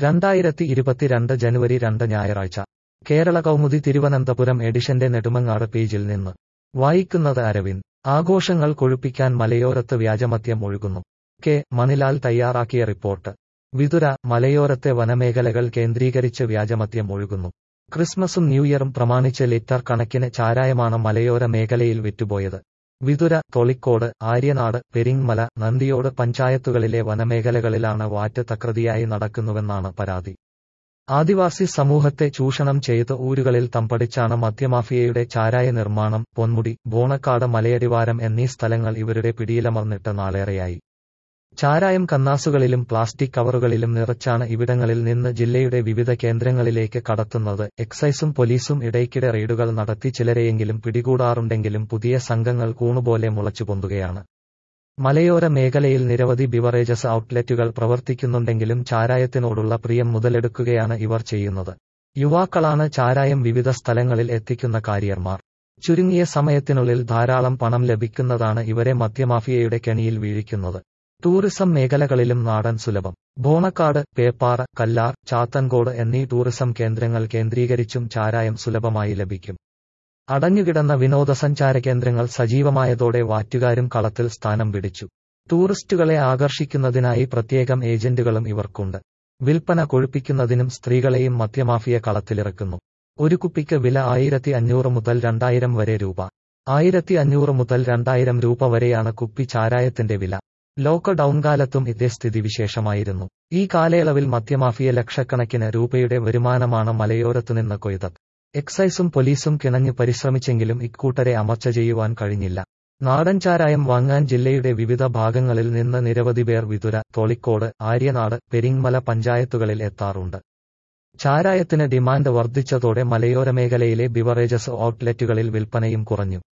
രണ്ടായിരത്തി ഇരുപത്തിരണ്ട് ജനുവരി രണ്ട് ഞായറാഴ്ച കേരള കൗമുദി തിരുവനന്തപുരം എഡിഷന്റെ നെടുമങ്ങാട് പേജിൽ നിന്ന് വായിക്കുന്നത് അരവിന്ദ് ആഘോഷങ്ങൾ കൊഴുപ്പിക്കാൻ മലയോരത്ത് വ്യാജമദ്യം ഒഴുകുന്നു കെ മണിലാൽ തയ്യാറാക്കിയ റിപ്പോർട്ട് വിതുര മലയോരത്തെ വനമേഖലകൾ കേന്ദ്രീകരിച്ച് വ്യാജമദ്യം ഒഴുകുന്നു ക്രിസ്മസും ന്യൂഇയറും പ്രമാണിച്ച് ലിറ്റർ കണക്കിന് ചാരായമാണ് മലയോര മേഖലയിൽ വിറ്റുപോയത് വിതുര തൊളിക്കോട് ആര്യനാട് പെരിങ്മല നന്ദിയോട് പഞ്ചായത്തുകളിലെ വനമേഖലകളിലാണ് വാറ്റ് തകൃതിയായി നടക്കുന്നുവെന്നാണ് പരാതി ആദിവാസി സമൂഹത്തെ ചൂഷണം ചെയ്ത് ഊരുകളിൽ തമ്പടിച്ചാണ് മദ്യമാഫിയയുടെ ചാരായ നിർമ്മാണം പൊന്മുടി ബോണക്കാട് മലയടിവാരം എന്നീ സ്ഥലങ്ങൾ ഇവരുടെ പിടിയിലമർന്നിട്ട് നാളേറെയായി ചാരായം കന്നാസുകളിലും പ്ലാസ്റ്റിക് കവറുകളിലും നിറച്ചാണ് ഇവിടങ്ങളിൽ നിന്ന് ജില്ലയുടെ വിവിധ കേന്ദ്രങ്ങളിലേക്ക് കടത്തുന്നത് എക്സൈസും പോലീസും ഇടയ്ക്കിടെ റെയ്ഡുകൾ നടത്തി ചിലരെയെങ്കിലും പിടികൂടാറുണ്ടെങ്കിലും പുതിയ സംഘങ്ങൾ കൂണുപോലെ മുളച്ചു പൊന്തുകയാണ് മലയോര മേഖലയിൽ നിരവധി ബിവറേജസ് ഔട്ട്ലെറ്റുകൾ പ്രവർത്തിക്കുന്നുണ്ടെങ്കിലും ചാരായത്തിനോടുള്ള പ്രിയം മുതലെടുക്കുകയാണ് ഇവർ ചെയ്യുന്നത് യുവാക്കളാണ് ചാരായം വിവിധ സ്ഥലങ്ങളിൽ എത്തിക്കുന്ന കാരിയർമാർ ചുരുങ്ങിയ സമയത്തിനുള്ളിൽ ധാരാളം പണം ലഭിക്കുന്നതാണ് ഇവരെ മദ്യമാഫിയയുടെ കെണിയിൽ വീഴിക്കുന്നത് ടൂറിസം മേഖലകളിലും നാടൻ സുലഭം ബോണക്കാട് പേപ്പാറ കല്ലാർ ചാത്തൻകോട് എന്നീ ടൂറിസം കേന്ദ്രങ്ങൾ കേന്ദ്രീകരിച്ചും ചാരായം സുലഭമായി ലഭിക്കും അടഞ്ഞുകിടന്ന വിനോദസഞ്ചാര കേന്ദ്രങ്ങൾ സജീവമായതോടെ വാറ്റുകാരും കളത്തിൽ സ്ഥാനം പിടിച്ചു ടൂറിസ്റ്റുകളെ ആകർഷിക്കുന്നതിനായി പ്രത്യേകം ഏജന്റുകളും ഇവർക്കുണ്ട് വിൽപ്പന കൊഴുപ്പിക്കുന്നതിനും സ്ത്രീകളെയും മദ്യമാഫിയ കളത്തിലിറക്കുന്നു ഒരു കുപ്പിക്ക് വില ആയിരത്തി അഞ്ഞൂറ് മുതൽ രണ്ടായിരം വരെ രൂപ ആയിരത്തി അഞ്ഞൂറ് മുതൽ രണ്ടായിരം രൂപ വരെയാണ് കുപ്പി ചാരായത്തിന്റെ വില ലോക്ക്ഡൌൺ കാലത്തും ഇതേ സ്ഥിതിവിശേഷമായിരുന്നു ഈ കാലയളവിൽ മദ്യമാഫിയ ലക്ഷക്കണക്കിന് രൂപയുടെ വരുമാനമാണ് മലയോരത്തുനിന്ന് കൊയ്തത് എക്സൈസും പോലീസും കിണഞ്ഞു പരിശ്രമിച്ചെങ്കിലും ഇക്കൂട്ടരെ അമർച്ച ചെയ്യുവാൻ കഴിഞ്ഞില്ല നാടൻ ചാരായം വാങ്ങാൻ ജില്ലയുടെ വിവിധ ഭാഗങ്ങളിൽ നിന്ന് നിരവധി പേർ വിതുര തൊളിക്കോട് ആര്യനാട് പെരിങ്മല പഞ്ചായത്തുകളിൽ എത്താറുണ്ട് ചാരായത്തിന് ഡിമാൻഡ് വർദ്ധിച്ചതോടെ മലയോര മേഖലയിലെ ബിവറേജസ് ഔട്ട്ലെറ്റുകളിൽ വിൽപ്പനയും കുറഞ്ഞു